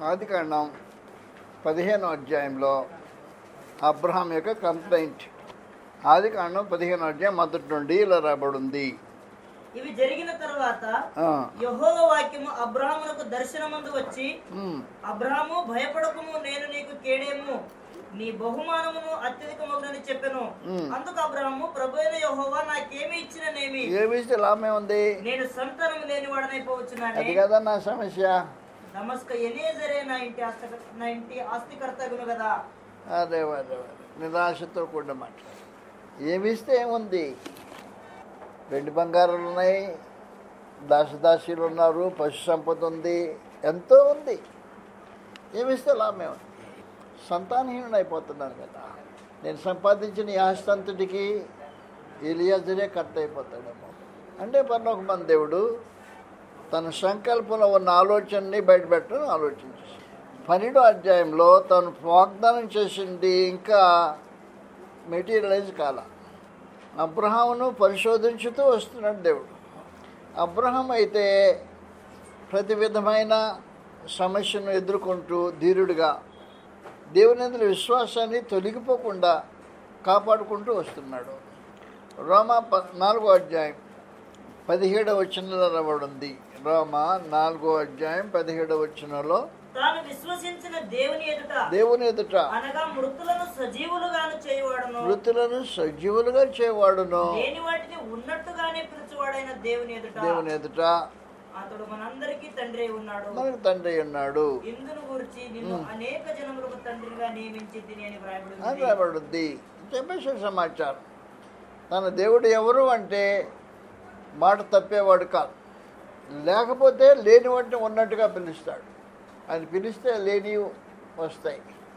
ఆది కాండం పదిహేనో అధ్యాయంలో అబ్రహాం యొక్క కంప్లైంట్ ఆది కాండం పదిహేనో అధ్యాయం మొదటి నుండి ఇలా రాబడింది ఇవి జరిగిన తరువాత ఆ, యెహోవా వాక్యము అబ్రహామునకు దర్శనమందు వచ్చి ఉమ్, అబ్రహాము భయపడకము నేను నీకు కేడేము నీ బహుమానమును అత్యధికమగునని చెప్పెను ఉమ్. అందుకు అబ్రహాము ప్రభు అయిన యెహోవా నాకేమి ఇచ్చిననేమి ఏమిస్తే లాభమే ఉంది నేను సంతానం లేని అది వాడనైపోవచ్చున్నానే కదా నా సమస్య నమస్క ఎనేజరే నా ఇంటి ఆస్తి నా ఇంటి ఆస్తి కర్తగును కదా అదే అదే అదే. నిరాశతో కూడిన మాట్లాడు ఏమిస్తే ఏముంది వెండి బంగారాలు ఉన్నాయి దాసదాసీలు ఉన్నారు పశు సంపద ఉంది ఎంతో ఉంది ఏమిస్తే లాభమే ఉంది సంతానహీనుడు అయిపోతున్నాను కదా నేను సంపాదించిన ఈ ఆస్తి అంతటికి ఎలియాజరే కట్ అయిపోతాడేమో అంటే పర్లోక మన దేవుడు తన సంకల్పంలో ఉన్న ఆలోచనని బయటపెట్టడం ఆలోచించేసి పన్నెండో అధ్యాయంలో తను వాగ్దానం చేసింది ఇంకా మెటీరియలైజ్ కాల అబ్రహామును పరిశోధించుతూ వస్తున్నాడు దేవుడు అబ్రహం అయితే ప్రతి విధమైన సమస్యను ఎదుర్కొంటూ ధీరుడిగా దేవుని అందులో విశ్వాసాన్ని తొలగిపోకుండా కాపాడుకుంటూ వస్తున్నాడు రోమా ప నాలుగో అధ్యాయం పదిహేడవ వచనంలో రాబడింది రోమ నాలుగో అధ్యాయం పదిహేడవ వచనంలో తాను విశ్వసించిన దేవుని ఎదుట దేవుని ఎదుట అనగా మృతులను సజీవులుగాను చేయవాడును వృత్తులను సజీవులుగా చేయవాడును లేని వాటిని ఉన్నట్టుగానే పిలుచువాడైన దేవుని ఎదుట దేవుని ఎదుట అతడు మనందరికీ తండ్రి అయి ఉన్నాడు మనకు తండ్రి ఉన్నాడు ఇందును గురించి నిన్ను అనేక జనములకు తండ్రిగా నియమించి తిని అని అని వ్రాయబడింది రాబడుద్ది చెప్పేసిన సమాచారం తన దేవుడు ఎవరు అంటే మాట తప్పేవాడు కాదు లేకపోతే లేని వాటిని ఉన్నట్టుగా పిలుస్తాడు అని పిలిస్తే లేని వస్తాయి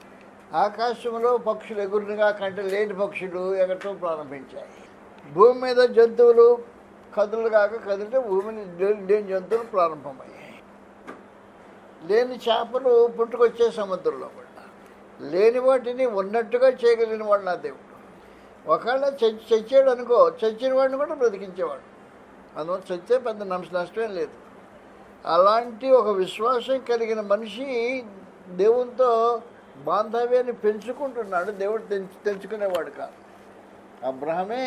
ఆకాశంలో పక్షులు ఎగురునిగా కంటే లేని పక్షులు ఎగటం ప్రారంభించాయి భూమి మీద జంతువులు కదులు కాక కదిలితే భూమిని లే- లేని జంతువులు ప్రారంభమయ్యాయి లేని చేపలు పుట్టుకొచ్చే సముద్రంలో పడ్డా లేని వాటిని ఉన్నట్టుగా చేయగలిగిన వాడు నా దేవుడు ఒకవేళ చచ్చి చచ్చాడు అనుకో చచ్చిన వాడిని కూడా బ్రతికించేవాడు అందువల్ల చచ్చే పెద్ద నష్ట నష్టమేం లేదు అలాంటి ఒక విశ్వాసం కలిగిన మనిషి దేవునితో బాంధవ్యాన్ని పెంచుకుంటున్నాడు దేవుడు తెంచు తెంచుకునేవాడు కాదు అబ్రహమే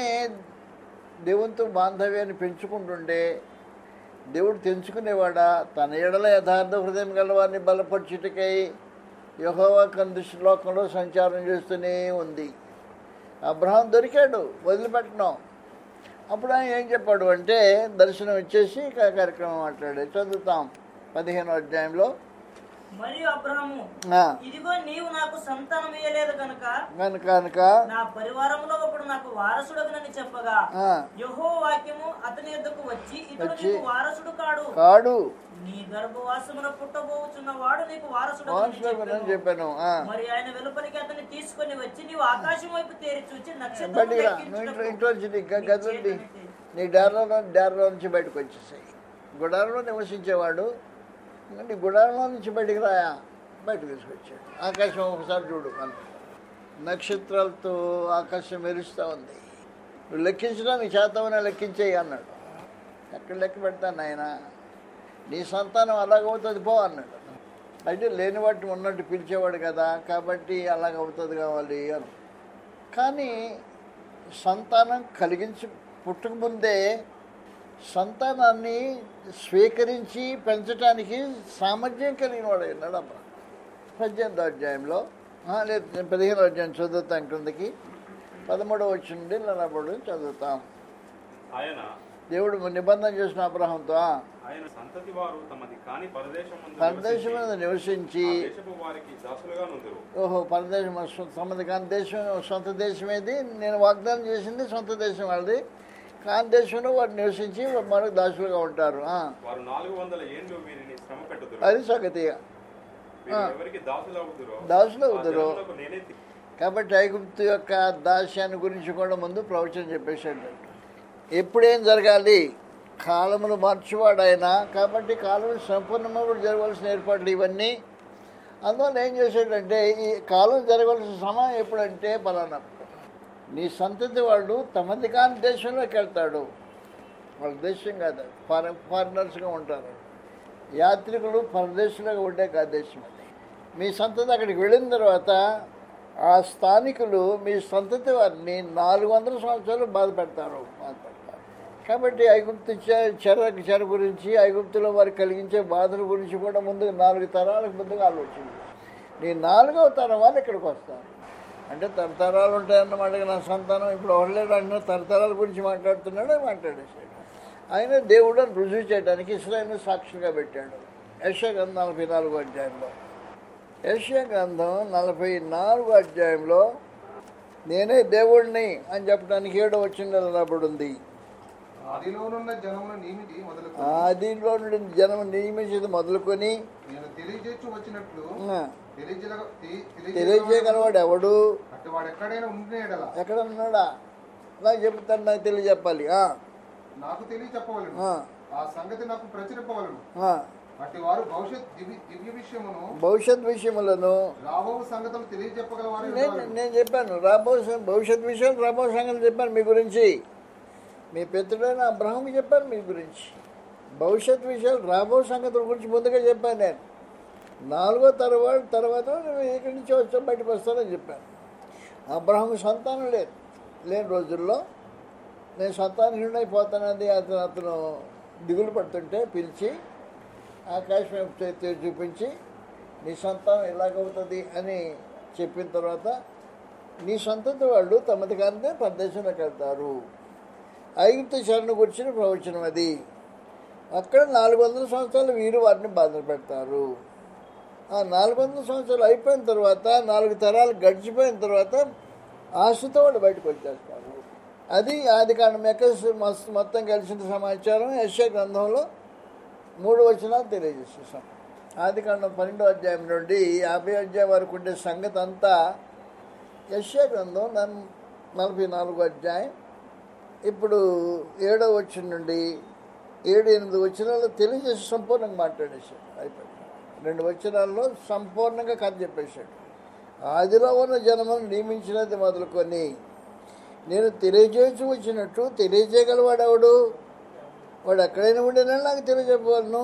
దేవునితో బాంధవ్యాన్ని పెంచుకుంటుండే దేవుడు తెంచుకునేవాడా తన ఎడల యథార్థ హృదయం గలవారిని బలపరచుటకై యహోవా కందు లోకంలో సంచారం చేస్తూనే ఉంది అబ్రహాం దొరికాడు వదిలిపెట్టడం అప్పుడు ఆయన ఏం చెప్పాడు అంటే దర్శనం ఇచ్చేసి కా- కార్యక్రమం మాట్లాడాడు చదువుతాం పదిహేనో అధ్యాయంలో మరియు అబ్రహము ఆ, ఇదిగో నీవు నాకు సంతానం ఇయ్యలేదు కనుక కనుక కనుక నా పరివారంలో ఒకడు నాకు వారసుడగునని చెప్పగా ఆ, యహో వాక్యము అతని యొద్దకు వచ్చి ఇతడు వచ్చి, నీకు వారసుడు కాడు కాడు నీ గర్భవాసమున పుట్టబోచున్న వాడు నీకు వారసుడు వారసుడని చెప్పాను ఆ. మరి ఆయన వెలుపలికి అతన్ని తీసుకొని వచ్చి నీవు ఆకాశం వైపు తేరి చూచి నక్షత్రం బయటికి రా నువ్వు ఇంట్లో ఇంట్లో నుంచి నీ గ- గదుండి నీ డార్లో డార్లో నుంచి బయటకు వచ్చేసాయి గుడారంలో నివసించేవాడు ఇంకా నీ గుడారంలో నుంచి బయటికి రాయా బయటకు తీసుకొచ్చాడు ఆకాశం ఒకసారి చూడు అంత నక్షత్రాలతో ఆకాశం మెరుస్తూ ఉంది నువ్వు లెక్కించడం నీ చేతమనే లెక్కించేయి అన్నాడు ఎక్కడ లెక్క పెడతాను ఆయన నీ సంతానం అలాగవుతుంది పో అన్నాడు అయితే లేని వాటిని ఉన్నట్టు పిలిచేవాడు కదా కాబట్టి అలాగవుతుంది కావాలి అని కానీ సంతానం కలిగించి పుట్టకముందే సంతానాన్ని స్వీకరించి పెంచడానికి సామర్థ్యం కలిగిన వాడు ఉన్నాడు అబ్బా పద్దెనిమిదో అధ్యాయంలో ఆ, లేదు నేను పదిహేనో అధ్యాయం చదువుతాం క్రిందకి పదమూడవ వచ్చి నుండి నిలబడి చదువుతాం ఆయన దేవుడు నిబంధన చేసిన అబ్రహంతో ఆ, ఆయన సంతతి వారు తమది కాని పరదేశమందు పరదేశం మీద నివసించి, నివసించి ఆ దేశపు వారికి దాసులుగా నుందురు ఓహో పరదేశం మన సొ- సొంత కాని దేశం సొంత దేశం ఏది నేను వాగ్దానం చేసింది సొంత దేశం వాళ్ళది కాని దేశంలో వారు నివసించి మనకు దాసులుగా ఉంటారు ఆ, వారు నాలుగు వందల ఏండ్లు వీరిని శ్రమ పెట్టుదురు అది సంగతిగా వీరు ఎవరికి దాసులవుదురో దాసులు ఆ అవుతారు జనములకు నేనే తి- కాబట్టి ఐగుప్తు యొక్క దాస్యాన్ని గురించి కూడా ముందు ప్రవచనం చెప్పేశాడు ఎప్పుడేం జరగాలి కాలములు మార్చివాడు ఆయన కాబట్టి కాలం సంపూర్ణమైనప్పుడు జరగవలసిన ఏర్పాట్లు ఇవన్నీ అందువల్ల ఏం చేశాడంటే ఈ కాలం జరగవలసిన సమయం ఎప్పుడంటే పలానా నీ సంతతి వాళ్ళు తమది కాని దేశంలోకి వెళ్తాడు వాళ్ళ దేశం కాదు ఫారెన్ ఫారినర్స్గా ఉంటారు యాత్రికులు పరదేశంలో ఉండే కాదు దేశం అది మీ సంతతి అక్కడికి వెళ్ళిన తర్వాత ఆ స్థానికులు మీ సంతతి వారిని నాలుగు వందల సంవత్సరాలు బాధ పెడతారు బాధ పెడతారు కాబట్టి ఐగుప్తు చె- చెర చెర గురించి ఐగుప్తులో వారికి కలిగించే బాధల గురించి కూడా ముందుగా నాలుగు తరాలకు ముందుగా ఆలోచించి నీ నాలుగవ తరం వాళ్ళు ఇక్కడికి వస్తారు అంటే తరతరాలు ఉంటాయన్నమాట నా సంతానం ఇప్పుడు ఎవరు అంటే తరతరాల గురించి మాట్లాడుతున్నాడు మాట్లాడేసాడు ఆయన దేవుడు అని రుజువు చేయడానికి ఇస్రాయల్ని సాక్షిగా పెట్టాడు యశ్యా గ్రంథం నలభై నాలుగు అధ్యాయంలో యశ్యా గ్రంథం నలభై నాలుగు అధ్యాయంలో నేనే దేవుడిని అని చెప్పడానికి ఏడో వచ్చిన నిలబడింది ఆదిలోనున్న జనమును నియమితి మొదలుకొని ఆదిలో నుండి జనం నియమించేది మొదలుకొని నేను తెలియజేచ్చు వచ్చినట్లు ఆ, తెలియజేయ తెలియజేయగలవాడు ఎవడు అటు వాడు ఎక్కడైనా ఉండిన ఎడల ఎక్కడ ఉన్నాడా నాకు చెప్తాను నాకు తెలియజెప్పాలి ఆ, నాకు తెలియ చెప్పవలను ఆ, ఆ సంగతి నాకు ప్రచురింపవలను ఆ. అట్టి వారు భవిష్యత్ దివ్య దివ్య విషయమును భవిష్యత్ విషయములను రాబో సంగతులు తెలియజెప్పగలవారు నేను నేను చెప్పాను రాబో సం- భవిష్యత్ విషయం రాబో సంగతి చెప్పాను మీ గురించి మీ పెద్దడైన అబ్రహంకి చెప్పాను మీ గురించి భవిష్యత్ విషయాలు రాబో సంగతుల గురించి ముందుగా చెప్పాను నేను నాలుగో తర్వాత తర్వాత నువ్వు ఇక్కడి నుంచి వచ్చా బయటకు వస్తానని చెప్పాను అబ్రహం సంతానం లేదు లేని రోజుల్లో నేను సంతానహీనుడైపోతానని అతను అతను దిగులు పడుతుంటే పిలిచి ఆకాశం వైపు చేతి చూపించి నీ సంతానం ఎలాగవుతుంది అని చెప్పిన తర్వాత నీ సంతతి వాళ్ళు తమది కానీ ప్రదేశంలోకి వెళ్తారు ఐగుప్తు శరణు గురించిన ప్రవచనం అది అక్కడ నాలుగు వందల సంవత్సరాలు వీరు వారిని బాధలు పెడతారు ఆ నాలుగు వందల సంవత్సరాలు అయిపోయిన తర్వాత నాలుగు తరాలు గడిచిపోయిన తర్వాత ఆశతో వాళ్ళు బయటకు వచ్చేస్తారు అది ఆది కాండం యొక్క మస్- మొత్తం కలిసిన సమాచారం యశ్య గ్రంథంలో మూడు వచనాలు తెలియజేసేసాం ఆది కాండం పన్నెండో అధ్యాయం నుండి యాభై అధ్యాయం వరకు ఉండే సంగతి అంతా యశ్య గ్రంథం నన్- నలభై నాలుగో అధ్యాయం ఇప్పుడు ఏడో వచ్చిన నుండి ఏడు ఎనిమిది వచనాలు తెలియజేసి సంపూర్ణంగా మాట్లాడేశాడు అయిపోయింది రెండు వచనాల్లో సంపూర్ణంగా కథ చెప్పేశాడు ఆదిలో ఉన్న జనమును నియమించినది మొదలుకొని నేను తెలియజేసి వచ్చినట్టు తెలియజేయగలవాడెవడు వాడు ఎక్కడైనా ఉండినా నాకు తెలియజెప్పగలను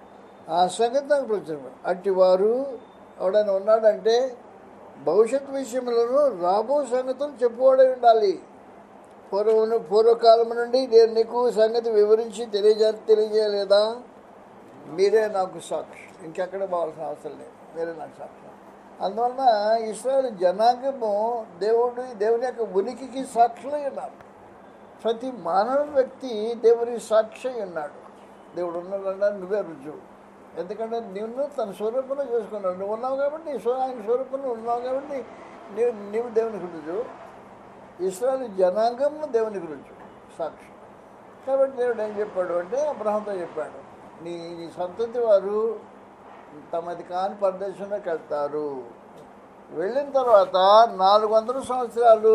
ఆ సంగతి నాకు ప్రచురం అట్టి వారు ఎవడైనా ఉన్నాడంటే భవిష్యత్ విషయంలోనూ రాబో సంగతులు చెప్పుకోవడం ఉండాలి పూర్వమును పూర్వకాలం నుండి నేను నీకు సంగతి వివరించి తెలియజే తెలియజేయలేదా మీరే నాకు సాక్షి ఇంకెక్కడ పోవాల్సిన అవసరం లేదు మీరే నాకు సాక్షి అందువలన ఇస్రాయల్ జనాంగము దేవుడు దేవుని యొక్క ఉనికికి సాక్షులై ఉన్నారు ప్రతి మానవ వ్యక్తి దేవుని సాక్షి అయి ఉన్నాడు దేవుడు ఉన్నాడన్నా నువ్వే రుజువు ఎందుకంటే నిన్ను తన స్వరూపంలో చేసుకున్నాడు నువ్వు ఉన్నావు కాబట్టి నీ స్వ- ఆయన స్వరూపంలో ఉన్నావు కాబట్టి నీవు నీవు దేవునికి రుజువు ఇస్రాయల్ జనాంగం దేవునికి రుజువు సాక్షి కాబట్టి దేవుడు ఏం చెప్పాడు అంటే అబ్రహంతో చెప్పాడు నీ నీ సంతతి వారు తమది కాని ప్రదేశంలోకి వెళ్తారు వెళ్ళిన తర్వాత నాలుగు వందల సంవత్సరాలు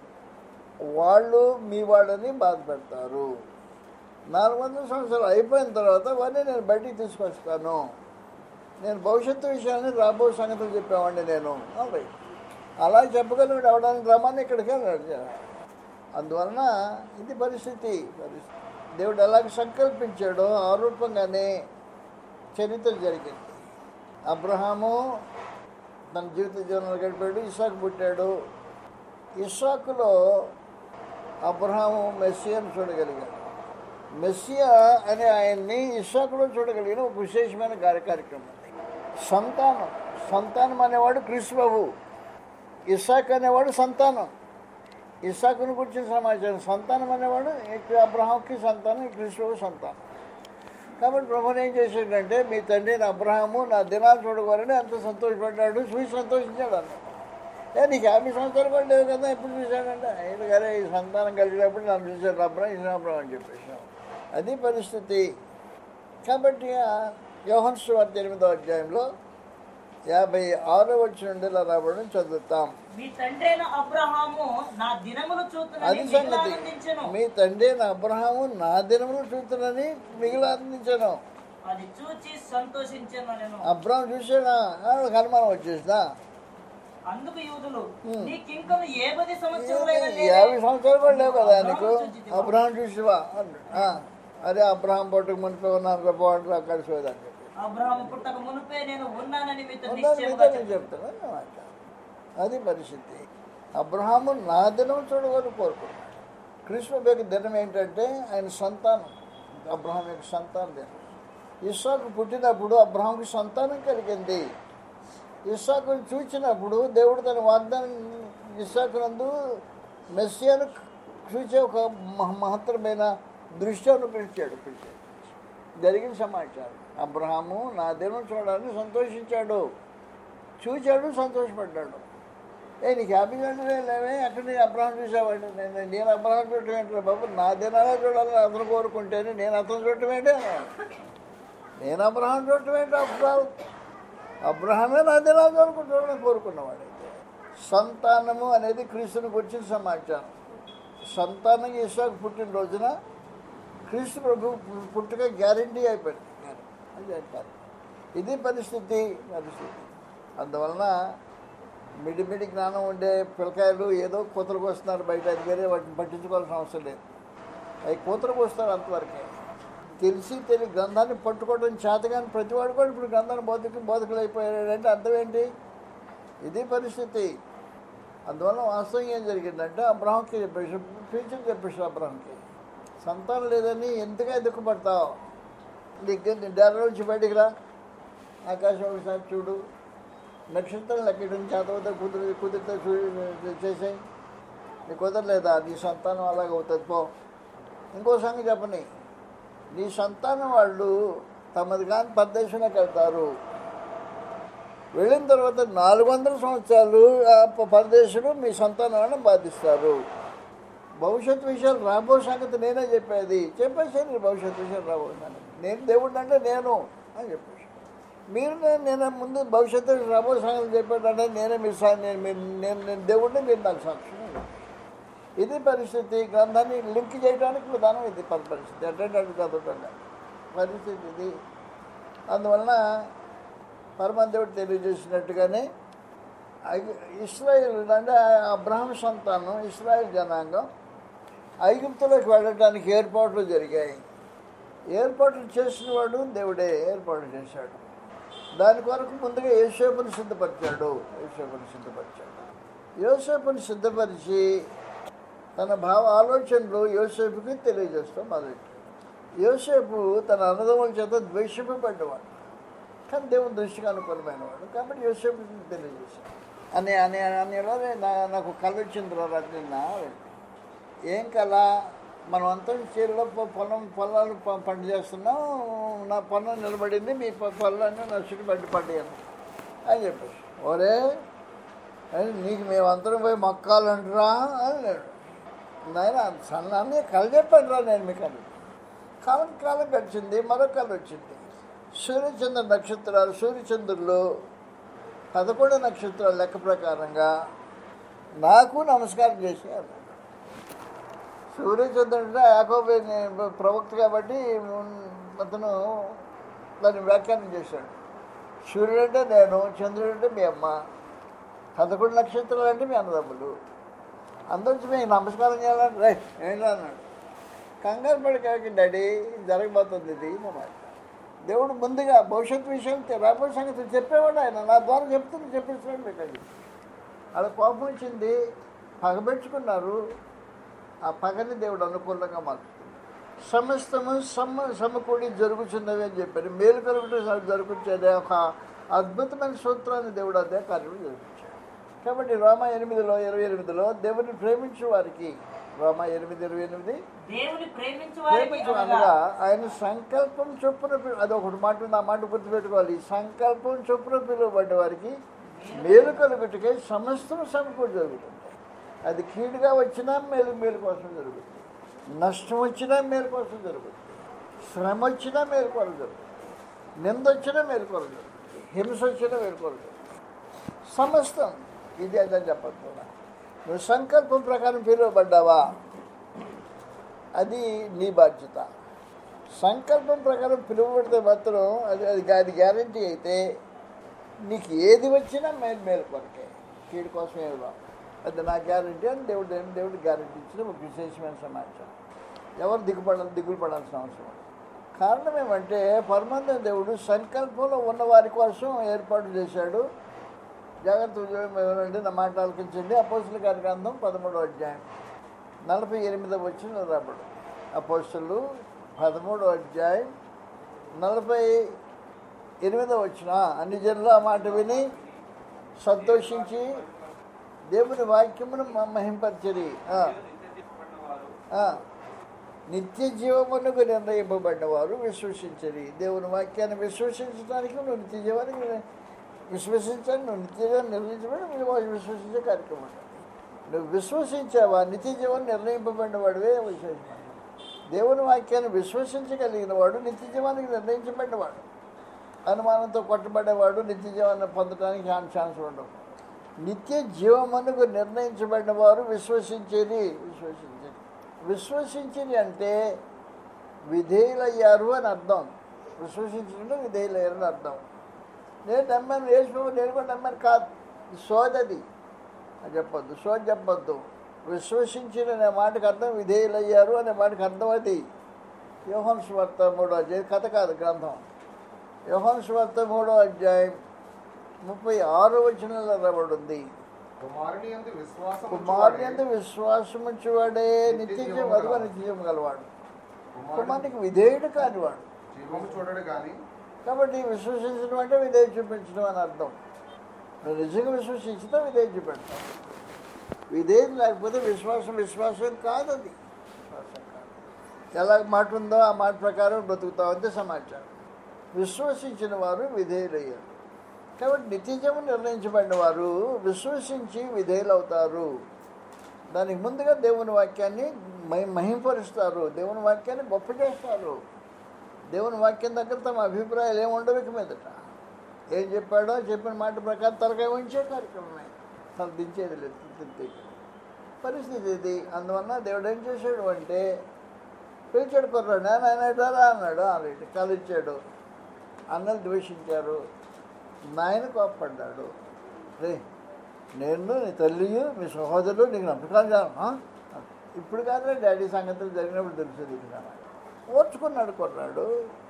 వాళ్ళు మీ వాళ్ళని బాధ పెడతారు నాలుగు వందల సంవత్సరాలు అయిపోయిన తర్వాత వారిని నేను బయటికి తీసుకొస్తాను నేను భవిష్యత్తు విషయాన్ని రాబో సంగతులు చెప్పేవాడిని నేను alright. అలా చెప్పగలిగాడు అవడానికి రమ్మని ఇక్కడికి వెళ్ళాడు అందువలన ఇది పరిస్థితి పరిస్థితి దేవుడు ఎలాగ సంకల్పించాడో ఆ రూపంగానే చరిత్ర జరిగింది అబ్రహాము తన జీవిత జీవనంలో గడిపాడు ఇసాకు పుట్టాడు ఇసాకులో అబ్రహాము మెస్సియాను చూడగలిగాడు మెస్సియా అనే ఆయన్ని ఇస్సాకులో చూడగలిగిన ఒక విశేషమైన కార్య కార్యక్రమం ఉంది సంతానం సంతానం అనేవాడు క్రీస్తు బాబు ఇస్సాక్ అనేవాడు సంతానం ఇస్సాకును గురించిన సమాచారం సంతానం అనేవాడు ఇక్కడ అబ్రహాంకి సంతానం క్రీస్తు బాబు సంతానం కాబట్టి ప్రభుని ఏం చేశాడంటే మీ తండ్రి నా అబ్రహాము నా దినాలు చూడగలని అంత సంతోషపడ్డాడు చూసి సంతోషించాడు అన్న ఏ నీకు యాభై సంవత్సరాలు కూడా లేవు కదా ఎప్పుడు చూశాడంటే ఆయన గారే ఈ సంతానం కలిగినప్పుడు నన్ను చూశాడు అబ్రహం ఇసాబ్రహం అని చెప్పేసాం అది పరిస్థితి కాబట్టి యోహన్ సువార్త ఎనిమిదో అధ్యాయంలో యాభై ఆరో వచ్చి నుండి ఇలా రాబడి చదువుతాం మీ తండ్రి అయిన అబ్రహాము నా దినములు చూస్తున్నది అది సంగతి ఆనందించను మీ తండ్రి నా అబ్రహాము నా దినములు చూస్తున్నని మిగిలి ఆనందించాను అది చూచి సంతోషించను నేను అబ్రహం చూసాడా ఆయనకు అనుమానం వచ్చేసిందా అందుకు యూదులు హ్మ్. నీకింకను ఏ పది సంవత్సరాలైనా యాభై సంవత్సరాలు కూడా లేవు కదా అబ్రహాము నీకు చూచితివా? అబ్రహం చూసివా అన్నాడు. ఆ, అదే అబ్రహం పట్టుకు మునిపి ఉన్నాను గొప్పవాడు కలిసిపోయేదని చెప్పేసి అబ్రహాము పుట్టక మునుపే నేను ఉన్నానని మీతో ఉందని నిశ్చయముగా మీతో నేను చెప్తున్నాను అన్నమాట అది పరిస్థితి అబ్రహాము నా దినం చూడవాలని కోరుకున్నాడు కృష్ణ యొక్క దినం ఏంటంటే ఆయన సంతానం అబ్రహాం యొక్క సంతాన దినం ఇస్సాకు పుట్టినప్పుడు అబ్రహాంకి సంతానం కలిగింది ఇస్సాకును చూచినప్పుడు దేవుడు తన వాగ్దానం ఇస్సాకునందు మెస్సియాను చూసే ఒక మహ- మహత్తరమైన దృష్టి అనుకరించాడు జరిగిన సమాచారం అబ్రహాము నా దేవుని చూడాలని సంతోషించాడు చూశాడు సంతోషపడ్డాడు ఏ నీకు హ్యాపీగా ఉండలే లేవే అక్కడ నేను అబ్రహం చూసావాడిని నేను నేను అబ్రహం చూడటం ఏంటి బాబు నా దినాలే చూడాలని అతను కోరుకుంటేనే నేను అతను చూడటం ఏంటి అన్నాడు. నేను అబ్రహం చూడటం ఏంటి అబ్రాహం అబ్రహమే నా దినాలు చూడకుంటాడని కోరుకున్నవాడు సంతానము అనేది క్రీస్తుని గురించిన సమాచారం సంతానం ఇసాకు పుట్టిన రోజున క్రీస్తు ప్రభు పుట్టుక గ్యారంటీ అయిపోయింది అది అంటారు ఇది పరిస్థితి పరిస్థితి అందువలన మిడిమిడి జ్ఞానం ఉండే పిల్లకాయలు ఏదో కూతురుకు వస్తున్నారు బయట అది వేరే వాటిని పట్టించుకోవాల్సిన అవసరం లేదు అవి కూతురుకు వస్తారు అంతవరకే తెలిసి తెలియ గ్రంథాన్ని పట్టుకోవడం చేతగాని ప్రతివాడు కూడా ఇప్పుడు గ్రంథాన్ని బోధకు బోధకులు అయిపోయాడంటే అర్థం ఏంటి ఇది పరిస్థితి అందువల్ల వాస్తవం ఏం జరిగిందంటే అబ్రహంకి చెప్పేసి ఫ్యూచర్ చెప్పేసి అబ్రహంకి సంతానం లేదని ఎందుకే దుఃఖపడతావు నీకు డెర నుంచి బయటికి రా ఆకాశం ఒకసారి చూడు నక్షత్రం లెక్కడం చేతవుతా కుదిరి కుదిరితే చూ చేసేయి నీ కుదరలేదా నీ సంతానం అలాగ అవుతుంది పో ఇంకో సంగతి చెప్పని నీ సంతానం వాళ్ళు తమది కాని పరదేశంలోకి వెళ్తారు వెళ్ళిన తర్వాత నాలుగు వందల సంవత్సరాలు ఆ ప- పరదేశులు మీ సంతానం వాళ్ళని బాధిస్తారు భవిష్యత్ విషయాలు రాబో సంగతి నేనే చెప్పేది చెప్పేసాను నీ భవిష్యత్ విషయాలు రాబో సంగతి నేను దేవుడు అంటే నేను అని చెప్పేసి మీరు నేను నేను ముందు భవిష్యత్తు రాబో సంగతి చెప్పాడంటే నేనే మీరు సా- నేను మీరు- నేను నేను దేవుడిని మీరు నాకు సాక్షి ఇది పరిస్థితి గ్రంథాన్ని లింక్ చేయడానికి విధానం ఇది పరి- పరిస్థితి అంటే చదువుతుండ పరిస్థితి ఇది అందువలన పరమదేవుడు తెలియజేసినట్టుగానే ఐగు- ఇస్రాయేల్ అంటే అబ్రహం సంతానం ఇస్రాయేల్ జనాంగం ఐగుప్తులోకి వెళ్ళడానికి ఏర్పాట్లు జరిగాయి ఏర్పాట్లు చేసిన వాడు దేవుడే ఏర్పాటు చేశాడు దాని కొరకు ముందుగా యోసేపుని సిద్ధపరిచాడు యోసేపుని సిద్ధపరిచాడు యోసేపుని సిద్ధపరిచి తన భావ ఆలోచనలు యోసేపుకి తెలియజేస్తూ మొదలెట్టాడు యోసేపు తన అన్నదమ్ముల చేత ద్వేషింపబడ్డవాడు కానీ దేవుని దృష్టికి అనుకూలమైన వాడు కాబట్టి యోసేపు తెలియజేశాడు అని అని అనేలో నా- నాకు కళ వచ్చింది రా నిన్న ఏం కళ మనం అంతా చీరలో పొ- పొలం పొలాలు ప- పంట చేస్తున్నాం నా పొలం నిలబడింది మీ పొ- పొలాన్ని నా చుట్టూ బట్టి పడ్డాను అని చెప్పేసి ఒరే అని నీకు మేమందరం పోయి మొక్కాలంటరా అని లేడు నాయన సన్నాన్ని కళ చెప్పాను రా నేను మీకు అని కాలం కాలం గడిచింది మరో కళ వచ్చింది సూర్యచంద్ర నక్షత్రాలు సూర్యచంద్రులు పదకొండు నక్షత్రాల లెక్క ప్రకారంగా నాకు నమస్కారం చేశారు సూర్యచంద్రుడు యాకోబే ప్రవక్త కాబట్టి అతను దాన్ని వ్యాఖ్యానం చేశాడు సూర్యుడు అంటే నేను చంద్రుడు అంటే మీ అమ్మ పదకొండు నక్షత్రాలు అంటే మీ అన్నదమ్ములు అందరికి మీకు నమస్కారం చేయాలంటే రే ఏంటి అన్నాడు కంగారు పడి కాకి డాడీ జరగబోతుంది ఇది అన్నమాట దేవుడు ముందుగా భవిష్యత్ విషయం తె- రాబోయే సంగతి చెప్పేవాడు ఆయన నా ద్వారా చెప్తుంది చెప్పిస్తున్నాడు మీకు అది అలా కోపం వచ్చింది పగబెట్టుకున్నారు ఆ పగని దేవుడు అనుకూలంగా మారుతుంది సమస్తము సమ సమకూడి జరుగుతున్నవి అని చెప్పారు మేలు కలుగుట జరుగుతుంది ఒక అద్భుతమైన సూత్రాన్ని దేవుడు అదే కార్యం జరిపించాడు కాబట్టి రోమ ఎనిమిదిలో ఇరవై ఎనిమిదిలో దేవుని ప్రేమించే వారికి రోమ ఎనిమిది ఇరవై ఎనిమిది దేవుని ప్రేమించు వారికి ప్రేమించు అనగా అనగా ఆయన సంకల్పం చొప్పున పి- అది ఒకటి మాట ఉంది, ఆ మాట గుర్తుపెట్టుకోవాలి సంకల్పం చొప్పున పిలువబడ్డ వారికి మేలు కలుగుటకే సమస్తం సమకూడి జరుగుతుంది అది కీడుగా వచ్చినా మేలు మేలు కోసం జరుగుతుంది నష్టం వచ్చినా మేలు కోసం జరుగుతుంది శ్రమ వచ్చినా మేలు కొరకు జరుగుతుంది నింద వచ్చినా మేలు కొరకు జరుగుతుంది హింస వచ్చినా మేలు కొరకు జరుగుతుంది సమస్తం ఇది అదని చెప్పట్లేదు నువ్వు సంకల్పం ప్రకారం పిలువబడ్డావా అది నీ బాధ్యత సంకల్పం ప్రకారం పిలువబడితే మాత్రం అది అది అది గ్యారంటీ అయితే నీకు ఏది వచ్చినా మేలు మేలు కొరకే కీడు కోసం ఏమి రావు అది నా గ్యారంటీ అని దేవుడు ఏం దేవుడు గ్యారంటీ ఇచ్చిన ఒక విశేషమైన సమాచారం ఎవరు దిగుపడాలి దిగులు పడాల్సిన అవసరం లేదు. కారణం ఏమంటే పరమానంద దేవుడు సంకల్పంలో ఉన్న వారి కోసం ఏర్పాటు చేశాడు జాగ్రత్త వినండి నా మాట ఆలకించండి అపోస్తుల గారి గ్రంథం పదమూడో అధ్యాయం నలభై ఎనిమిదవ వచ్చిన రాబడు అపోస్తులు పదమూడో అధ్యాయం నలభై ఎనిమిదవ వచ్చిన అన్ని జనులు ఆ మాట విని సంతోషించి దేవుని వాక్యమును మ- మహింపరచరి ఆ. ఆ. నిత్య జీవమునకు నిర్ణయింపబడిన వారు విశ్వసించరి దేవుని వాక్యాన్ని విశ్వసించడానికి నువ్వు నిత్య జీవానికి విశ్వసించాలి నువ్వు నిత్య జీవాన్ని నిర్ణయించబడి మీరు వాళ్ళు విశ్వసించే కార్యక్రమం నువ్వు విశ్వసించావా నిత్య జీవాన్ని నిర్ణయింపబడిన వాడివే విశ్వసించాలి దేవుని వాక్యాన్ని విశ్వసించగలిగిన వాడు నిత్య జీవానికి నిర్ణయించబడిన వాడు అనుమానంతో కొట్టబడేవాడు నిత్య జీవాన్ని పొందడానికి ఛాన్స్ ఛాన్స్ ఉండవు నిత్య జీవమునకు నిర్ణయించబడిన వారు విశ్వసించేది విశ్వసించేది విశ్వసించింది అంటే విధేయులయ్యారు అని అర్థం విశ్వసించడం విధేయులయ్యారు అని అర్థం నేను నమ్మాను వేసుకో నేను కూడా నమ్మాను కాదు ఇది సోదది అని చెప్పొద్దు సోది చెప్పొద్దు విశ్వసించిన అనే మాటకు అర్థం విధేయులయ్యారు అనే మాటకు అర్థం అది యోహన్ స్వార్త మూడో అధ్యాయం కథ కాదు గ్రంథం యోహన్ స్వార్త మూడో అధ్యాయం ముప్పై ఆరో వచనంలో రాబడి ఉంది కుమారుని యందు విశ్వాసం కుమారుని ఉంచువాడే అందు విశ్వాసం ఉంచేవాడే నిత్య జీవం అదిగో నిత్య జీవం గలవాడు కుమారుని కుమారునికి విధేయుడు కానివాడు జీవము చూడడు గాని కాబట్టి విశ్వసించడం అంటే విధేయ చూపించడం అని అర్థం నువ్వు నిజంగా విశ్వసించితే విధేయ చూపెడతావు విధేయం లేకపోతే విశ్వాసం విశ్వాసం కాదు అది విశ్వాసం కాదు ఎలా మాట ఉందో ఆ మాట ప్రకారం బ్రతుకుతావు అంతే సమాచారం విశ్వసించిన వారు విధేయులయ్యారు కాబట్టి నిత్యజము నిర్ణయించబడిన వారు విశ్వసించి విధేయులవుతారు దానికి ముందుగా దేవుని వాక్యాన్ని మహి మహింపరుస్తారు దేవుని వాక్యాన్ని గొప్ప చేస్తారు దేవుని వాక్యం దగ్గర తమ అభిప్రాయాలు ఏమి ఉండవు ఇక మీదట ఏం చెప్పాడో చెప్పిన మాట ప్రకారం తలకాయ ఉంచే కార్యక్రమమే తను దించేది లేదు తిత్తి పరిస్థితి ఇది అందువల్ల దేవుడు ఏం చేశాడు అంటే పిలిచాడు కుర్రాడు నేను ఆయన ఎటారా అన్నాడు ఆల్రెడీ కలిచ్చాడు అన్నలు ద్వేషించారు నాయన కోప్పడ్డాడు రే నేను నీ తల్లియు మీ సహోదరులు నీకు నమ్మకాలు జాను ఇప్పుడు కాదులే డాడీ సంగతులు జరిగినప్పుడు తెలుస్తుంది ఇక్కడ ఓర్చుకున్నాడు కొన్నాడు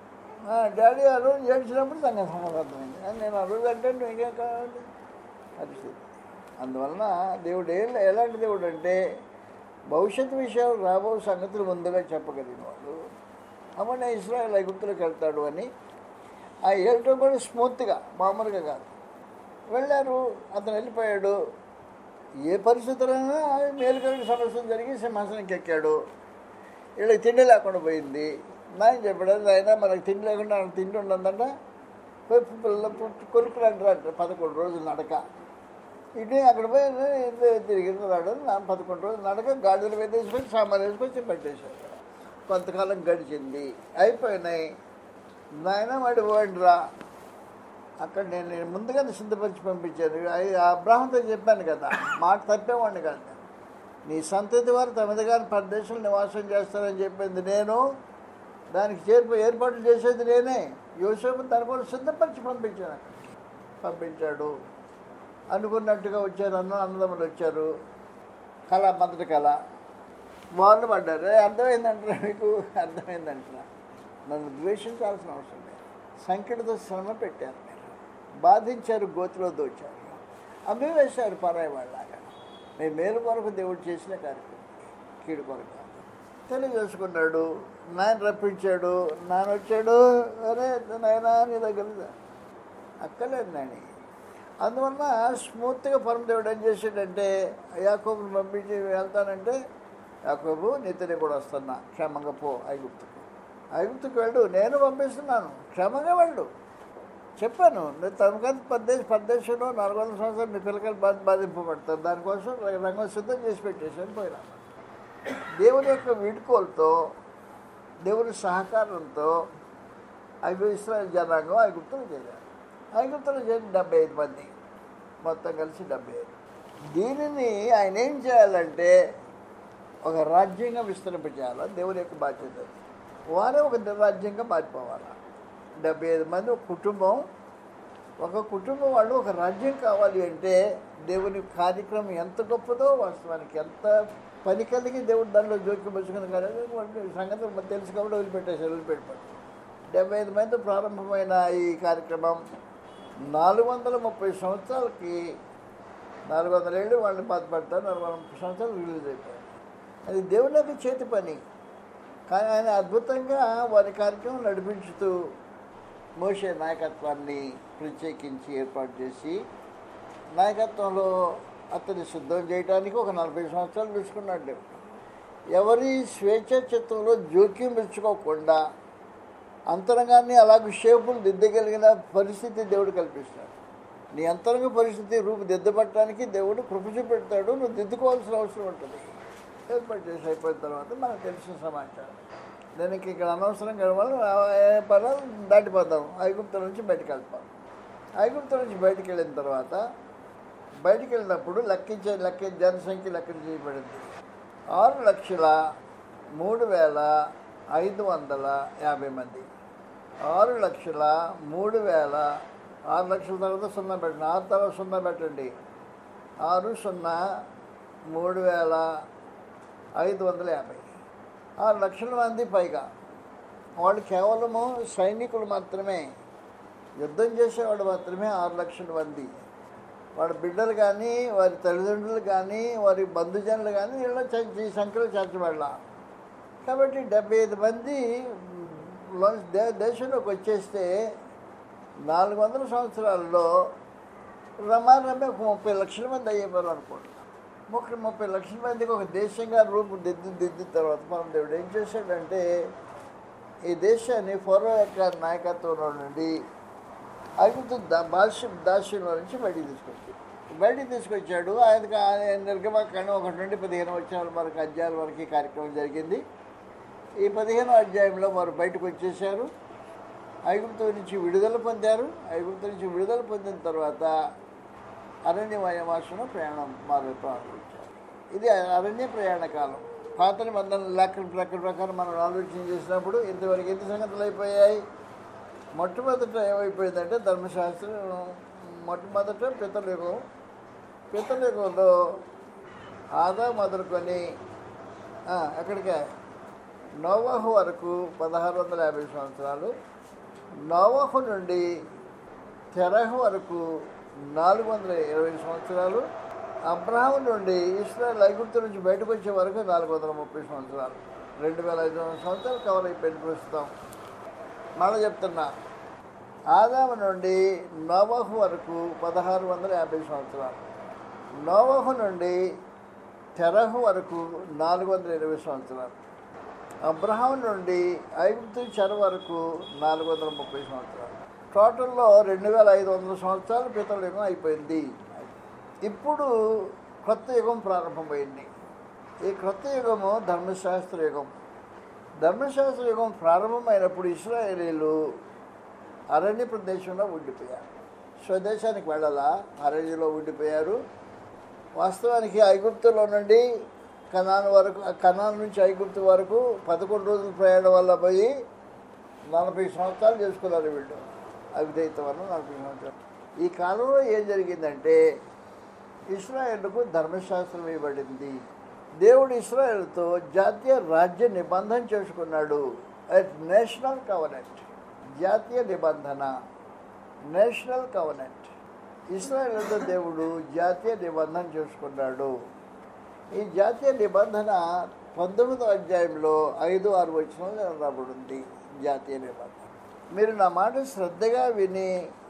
డాడీ ఆ రోజు ఏడ్చినప్పుడు సంగతి సమాధానమైంది ఆ, నేను ఆ రోజు అంటే నువ్వు ఇంకేం కావాలి పరిస్థితి అందువలన దేవుడు ఏం ఎలాంటి దేవుడు అంటే భవిష్యత్తు విషయాలు రాబో సంగతులు ముందుగా చెప్పగలిగినవాడు అమ్మనే ఇస్రాయల్ ఐగుప్తులకు వెళ్తాడు అని ఆ వెళ్ళటం కూడా స్మూత్గా మామూలుగా కాదు వెళ్ళారు అతను వెళ్ళిపోయాడు ఏ పరిస్థితులైనా మేలుకలిగిన సమస్యలు జరిగి సింహాసనంకి ఎక్కాడు వీళ్ళకి తిండి లేకుండా పోయింది నాయన చెప్పాడు ఆయన మనకు తిండి లేకుండా ఆయనకు తిండి ఉండదంట పోయి పిల్ల కొనుక్కురంటారు అంటారు పదకొండు రోజులు నడక ఇటు అక్కడ పోయి ఇటు తిరిగినాడు నా పదకొండు రోజులు నడక గాడిదలు వేసుకొని సామాన్లు వేసుకొచ్చి పెట్టేశాడు కొంతకాలం గడిచింది అయిపోయినాయి నాయన వాడి పోయిండ్రా అక్కడ నేను నేను ముందుగానే సిద్ధపరిచి పంపించాను అయి- ఆ అబ్రాహంతో చెప్పాను కదా మాట తప్పేవాడిని కాదు నేను. నీ సంతతి వారు తమిదగాని ప్రదేశంలో నివాసం చేస్తారని చెప్పింది నేను దానికి చేర్పు ఏర్పాట్లు చేసేది నేనే యోసేపు తన కూడా సిద్ధపరిచి పంపించాను అక్కడికి. పంపించాడు అనుకున్నట్టుగా వచ్చారు అన్న అన్నదమ్ములు వచ్చారు కళ మొదటి కళ వాళ్ళు పడ్డారు "ఏ, అర్థమైందంటారా మీకు అర్థమైందంటారా నన్ను ద్వేషించాల్సిన అవసరం లేదు సంకటతో శ్రమ పెట్టారు మీరు బాధించారు గోతిలో దోచారు అమ్మి వేశారు పరాయి వాళ్ళలాగా మీ మేలు కొరకు దేవుడు చేసిన కార్యక్రమం కీడు కొరకు కాదు. తెలియజేసుకున్నాడు నాయన రప్పించాడు నాన్న వచ్చాడు అరే నాయన నీ దగ్గర అక్కలేదు నాని అందువల్ల స్మూత్గా పరమదేవుడు ఏం చేశాడంటే యాకోబుని పంపించి వెళ్తానంటే యాకోబు నీతోనే కూడా వస్తున్నా క్షేమంగా పో ఐగుప్తుకు ఐగుప్తుకు వెళ్ళు నేను పంపిస్తున్నాను క్షేమంగా వెళ్ళు చెప్పాను నేను తమకాంత పరదేశ పరదేశంలో నాలుగు వందల సంవత్సరాలు మీ పిల్లకాయలు బాధ బాధింపబడతారు దానికోసం రంగం సిద్ధం చేసి పెట్టేసాను పోయినా దేవుని యొక్క వీడ్కోలతో దేవుని సహకారంతో ఐదు ఇస్రాయల్ జనాంగం ఐగుప్తులు చేరారు ఐగుప్తులు చేరి డెబ్బై ఐదు మంది మొత్తం కలిసి డెబ్బై ఐదు దీనిని ఆయన ఏం చేయాలంటే ఒక రాజ్యంగా విస్తరింపజేయాలి దేవుని యొక్క బాధ్యత అది. వారే ఒక రాజ్యంగా మారిపోవాలి డెబ్బై ఐదు మంది ఒక కుటుంబం ఒక కుటుంబం వాళ్ళు ఒక రాజ్యం కావాలి అంటే దేవుని కార్యక్రమం ఎంత గొప్పదో వాస్తవానికి ఎంత పని కలిగి దేవుడు దానిలో జోక్యం వచ్చుకుని కానీ వాటి సంగతి మనకు తెలుసు కాబట్టి వదిలిపెట్టేశారు వదిలిపెట్టారు డెబ్బై ఐదు మంది ప్రారంభమైన ఈ కార్యక్రమం నాలుగు వందల ముప్పై సంవత్సరాలకి నాలుగు వందల ఏళ్ళు వాళ్ళని బాధపడతారు నాలుగు వందల ముప్పై సంవత్సరాలు రిలీజ్ అయిపోయారు అది దేవుని యొక్క చేతి పని కానీ ఆయన అద్భుతంగా వారి కార్యక్రమం నడిపించుతూ మోషే నాయకత్వాన్ని ప్రత్యేకించి ఏర్పాటు చేసి నాయకత్వంలో అతన్ని సిద్ధం చేయడానికి ఒక నలభై సంవత్సరాలు తీసుకున్నాడు దేవుడు. ఎవరి స్వేచ్ఛ చిత్తంలో జోక్యం పెంచుకోకుండా అంతరంగాన్ని అలాగే షేపులు దిద్దగలిగిన పరిస్థితి దేవుడు కల్పిస్తాడు నీ అంతరంగ పరిస్థితి రూపు దిద్దపట్టడానికి దేవుడు కృప చూపెడతాడు నువ్వు దిద్దుకోవాల్సిన అవసరం ఉంటుంది ఏర్పాటు చేసి అయిపోయిన తర్వాత మనకు తెలిసిన సమాచారం నేను ఇంక ఇక్కడ అనవసరం గడవాలి ఏ పర్వాలేదు దాటిపోతాం ఐగుప్తు నుంచి బయటకు వెళ్తాం ఐగుప్తు నుంచి బయటికి వెళ్ళిన తర్వాత బయటికి వెళ్ళినప్పుడు లెక్కించే లెక్క జనసంఖ్య లెక్క చేయబడింది ఆరు లక్షల మూడు వేల ఐదు వందల యాభై మంది ఆరు లక్షల మూడు వేల ఆరు లక్షల తర్వాత సున్నా పెట్టండి ఆరు తర్వాత సున్నా పెట్టండి ఆరు సున్నా మూడు వేల ఐదు వందల యాభై ఆరు లక్షల మంది పైగా వాళ్ళు కేవలము సైనికులు మాత్రమే యుద్ధం చేసేవాడు మాత్రమే ఆరు లక్షల మంది వాడి బిడ్డలు కానీ వారి తల్లిదండ్రులు కానీ వారి బంధుజనులు కానీ వీళ్ళ ఈ సంఖ్యలో చేర్చబడాల కాబట్టి డెబ్బై ఐదు మంది లో- దే దేశంలోకి వచ్చేస్తే నాలుగు వందల సంవత్సరాల్లో రమారమే ఒక ముప్పై లక్షల మంది అయ్యేవారు అనుకుంటున్నాం ముప్పై ముప్పై లక్షల మందికి ఒక దేశంగా రూపు దిద్ది దిద్దిన తర్వాత మనం దేవుడు ఏం చేశాడంటే ఈ దేశాన్ని ఫోరో యొక్క నాయకత్వంలో నుండి ఐగుప్తు దా భాష్యం దాస్యంలో నుంచి బయటికి తీసుకొచ్చాడు బయటికి తీసుకొచ్చాడు ఆయనకు ఆయన నిర్గమకాండం ఒకటి నుండి పదిహేను వచ్చాల వరకు అధ్యాయాల వరకు ఈ కార్యక్రమం జరిగింది ఈ పదిహేను అధ్యాయంలో వారు బయటకు వచ్చేసారు ఐగుప్తు నుంచి విడుదల పొందారు ఐగుప్తు నుంచి విడుదల పొందిన తర్వాత అరణ్య వాయమాసంలో ప్రయాణం మారు ప్రారంభించారు ఇది అరణ్య ప్రయాణ కాలం పాత నిబంధనల లెక్కల ప్రకారం ప్రకారం మనం ఆలోచన చేసినప్పుడు ఇంతవరకు ఎన్ని సంగతులు అయిపోయాయి మొట్టమొదట ఏమైపోయిందంటే ధర్మశాస్త్రం మొట్టమొదట పితృయుగం పితృయుగంలో ఆదా మొదలుకొని ఆ, ఎక్కడికే నోవహు వరకు పదహారు వందల యాభై సంవత్సరాలు నోవహు నుండి తెరహు వరకు నాలుగు వందల ఇరవై సంవత్సరాలు అబ్రహాం నుండి ఇస్రాయల్ ఐగుప్తు నుంచి బయటకు వచ్చే వరకు నాలుగు వందల ముప్పై సంవత్సరాలు రెండు వేల ఐదు వందల సంవత్సరాలు కవర్ అయిపోయింది ప్రస్తుతం మళ్ళీ చెప్తున్నా ఆదాము నుండి నోవహు వరకు పదహారు వందల యాభై సంవత్సరాలు నోవహు నుండి తెరహు వరకు నాలుగు వందల ఇరవై సంవత్సరాలు అబ్రహాం నుండి ఐగుప్తు చెర వరకు నాలుగు వందల ముప్పై సంవత్సరాలు టోటల్లో రెండు వేల ఐదు వందల సంవత్సరాలు పితల యుగం అయిపోయింది ఇప్పుడు కొత్త యుగం ప్రారంభమైంది ఈ కొత్త యుగము ధర్మశాస్త్ర యుగం ధర్మశాస్త్ర యుగం ప్రారంభమైనప్పుడు ఇస్రాయేలీలు అరణ్య ప్రదేశంలో ఉండిపోయారు స్వదేశానికి వెళ్ళాలా అరణ్యలో ఉండిపోయారు వాస్తవానికి ఐగుప్తులో నుండి కనాన్ వరకు కనాన్ నుంచి ఐగుప్తు వరకు పదకొండు రోజుల ప్రయాణం వల్ల పోయి నలభై సంవత్సరాలు చేసుకున్నారు వీళ్ళు అవిధేయత వల్ల నలభై సంవత్సరాలు ఈ కాలంలో ఏం జరిగిందంటే ఇస్రాయేల్కు ధర్మశాస్త్రం ఇవ్వబడింది దేవుడు ఇస్రాయేల్తో జాతీయ రాజ్య నిబంధన చేసుకున్నాడు నేషనల్ కవనెంట్ జాతీయ నిబంధన నేషనల్ కవనెంట్ ఇస్రాయేల్తో దేవుడు జాతీయ నిబంధన చేసుకున్నాడు ఈ జాతీయ నిబంధన పంతొమ్మిదో అధ్యాయంలో ఐదు ఆరు వచనంలో రాబడింది జాతీయ నిబంధన మీరు నా మాట శ్రద్ధగా విని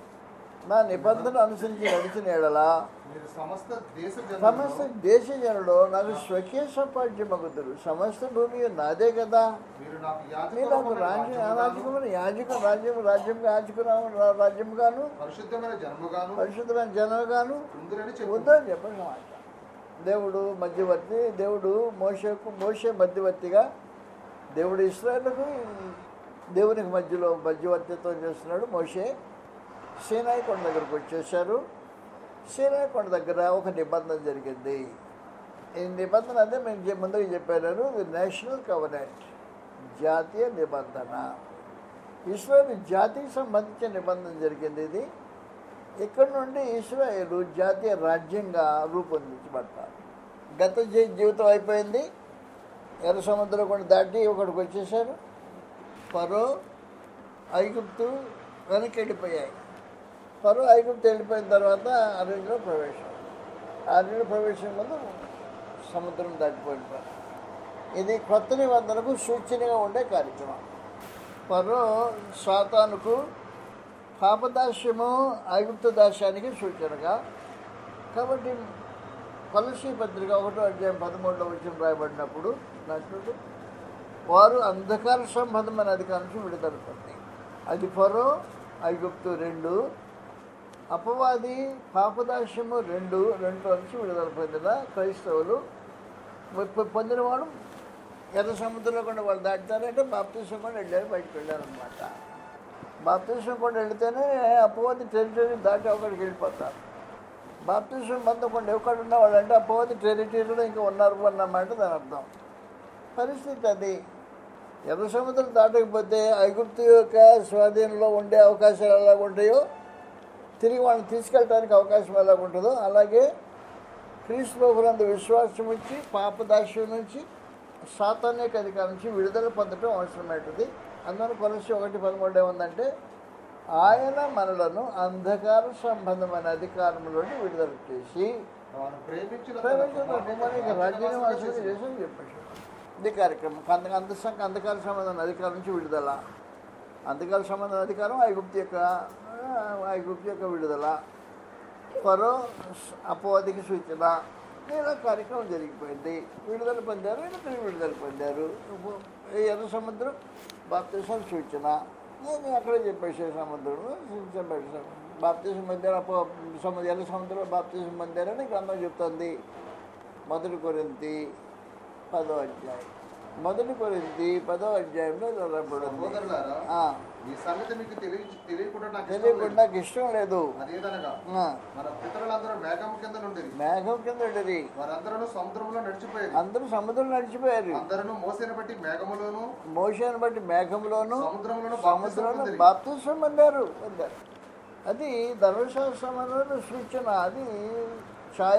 నా నిబంధన అనుసరించి నడిచిన ఎడలా మీరు సమస్త దేశ సమస్త జనులను దేశ జనుడు నాకు స్వకీయ సపాఠ్యమగుతురు సమస్త భూమి నాదే కదా మీరు నాకు మీరు నాకు యాజకులమైన రాజ్యం రాజ్యముగాను, రాజ్యం యాజక రాజ్యం రాజ్యం యాజకురాము రాజ్యంగాను పరిశుద్ధమైన జన్మగాను పరిశుద్ధమైన జనగాను ఉందిరని చెప్పు వద్దని చెప్పండి సమాచారం దేవుడు మధ్యవర్తి దేవుడు మోషకు మోషే మధ్యవర్తిగా దేవుడు ఇస్రాయలకు దేవునికి మధ్యలో మధ్యవర్తిత్వం చేస్తున్నాడు మోషే సీనాయి కొండ దగ్గరకు వచ్చేసారు సీనాయి కొండ దగ్గర ఒక నిబంధన జరిగింది ఈ నిబంధన అంటే మేము చె- ముందుగా చెప్పాను ఇది నేషనల్ కవనెంట్ జాతీయ నిబంధన ఇస్రాయల్ జాతికి సంబంధించిన నిబంధన జరిగింది ఇది ఇక్కడ నుండి ఇస్రాయేలు జాతీయ రాజ్యంగా రూపొందించబడతారు గత జీ- జీవితం అయిపోయింది ఎర్ర సముద్రం కూడా దాటి ఒకడికి వచ్చేసారు ఫరో ఐగుప్తు వెనక్కి వెళ్ళిపోయాయి ఫరో ఐగుప్తు వెళ్ళిపోయిన తర్వాత అరణ్యంలో ప్రవేశం అరణ్యంలో ప్రవేశం ముందు సముద్రం దాటిపోయిన ఇది కొత్త నిబంధనకు సూచనగా ఉండే కార్యక్రమం ఫరో సాతానుకు పాపదాస్యము ఐగుప్తు దాస్యానికి సూచనగా కాబట్టి కొలసి పత్రిక ఒకటో అధ్యాయం పదమూడవ వచ్చిన రాయబడినప్పుడు నటుడు వారు అంధకార సంబంధమైన అధికారం నుంచి విడుదల పొంది అది ఫరో ఐగుప్తు రెండు అపవాది పాపదాస్యము రెండు రెండు నుంచి విడుదల పొందిన క్రైస్తవులు పొ- పొందినవాడు ఎర్ర సముద్రంలో కూడా వాళ్ళు దాటుతారంటే బాప్తీసం కూడా వెళ్ళారు బయటకు వెళ్ళారనమాట బాప్తీసం కూడా వెళితేనే అపవాది టెరిటరీ దాటి ఒకడికి వెళ్ళిపోతారు బాప్తీసం పొందకుండా ఎక్కడ ఉన్న వాళ్ళంటే అపవాది టెరిటరీలో ఇంకా ఉన్నారు అన్నమాట దాని అర్థం పరిస్థితి అది ఎర్ర సముద్రం దాటకపోతే ఐగుప్తు యొక్క స్వాధీనంలో ఉండే అవకాశాలు ఎలా ఉంటాయో తిరిగి వాళ్ళని తీసుకెళ్ళడానికి అవకాశం ఎలా ఉంటుందో అలాగే క్రీస్తు ప్రభునందు విశ్వాసం ఇచ్చి పాపదాస్యం నుంచి సాతానిక అధికారం నుంచి విడుదల పొందడం అవసరమైనది అందువల్ల కొలసి ఒకటి పదమూడు ఏముందంటే ఆయన మనలను అంధకార సంబంధమైన అధికారంలోని విడుదల చేసి తాను ప్రేమించిన తన ప్రవేశం కుమారుని మనకి రాజ్యాన్ని వాసులు చేసి చేసి చెప్పేసి ఇది కార్యక్రమం అంద అంధ అంధకార సంబంధం అధికారం నుంచి విడుదల అంధకార సంబంధం అధికారం ఐగుప్తి యొక్క ఆ, ఐగుప్తి యొక్క విడుదల పరో అపవాదికి సూచన ఇలా కార్యక్రమం జరిగిపోయింది విడుదల పొందారు ఇలా తిరిగి విడుదల పొందారు ఈ ఎర్ర సముద్రం బాప్తీసం సూచన నేను అక్కడే చెప్పేసే సముద్రం బాప్తీసం పొందారు అపో సముద్ర ఎర్ర సముద్రంలో బాప్తీసం పొందారని గ్రంథం చెప్తుంది మొదటి కొరింతి పదో అధ్యాయం మొదటి కొరింతి పదో అధ్యాయంలో ఇలా రాబడింది సహోదరులారా ఆ, ఈ సంగతి మీకు తెలియ తెలియకుండా నాకు ఇష్టం తెలియకుండా లేదు. నాకు ఇష్టం లేదు అదేదనగా ఆ, మన పితరులందరూ మేఘం కింద నుండి మేఘం కింద ఉండేది వారందరూ సముద్రంలో నడిచిపోయారు అందరూ సముద్రం నడిచిపోయారు అందరూ మోసిన బట్టి మేఘములోను మోషాన్ని బట్టి మేఘంలోను సముద్రంలోను సముద్రంలో బాప్తిసం బాప్తిసం పొందారు పొందారు అది ధర్మశాస్త్రమైన సూచన అది ఛాయ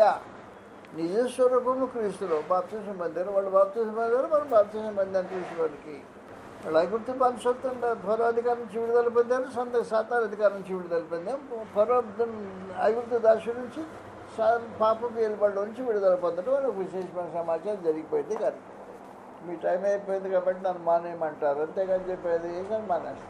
నిజస్వరూపము క్రీస్తులో బాప్తిసం పొందారు వాళ్ళు బాప్తిసం పొందారు మనం బాప్తిసం పొందారు క్రీస్తులోనికి వాళ్ళు ఐగుప్తు పంచత్వం పరోధికారం నుంచి విడుదల పొందారు సొంత సాతార అధికారం నుంచి విడుదల పొందాం పరో ఐగుప్తు దాసు నుంచి సా- పాపపు ఏలుబడి నుంచి విడుదల పొందడం వాళ్ళకి విశేషమైన సమాచారం జరిగిపోయింది కానీ మీ టైం అయిపోయింది కాబట్టి నన్ను మానేయమంటారు అంతేగాని చెప్పేది ఏం కానీ మానేస్తాను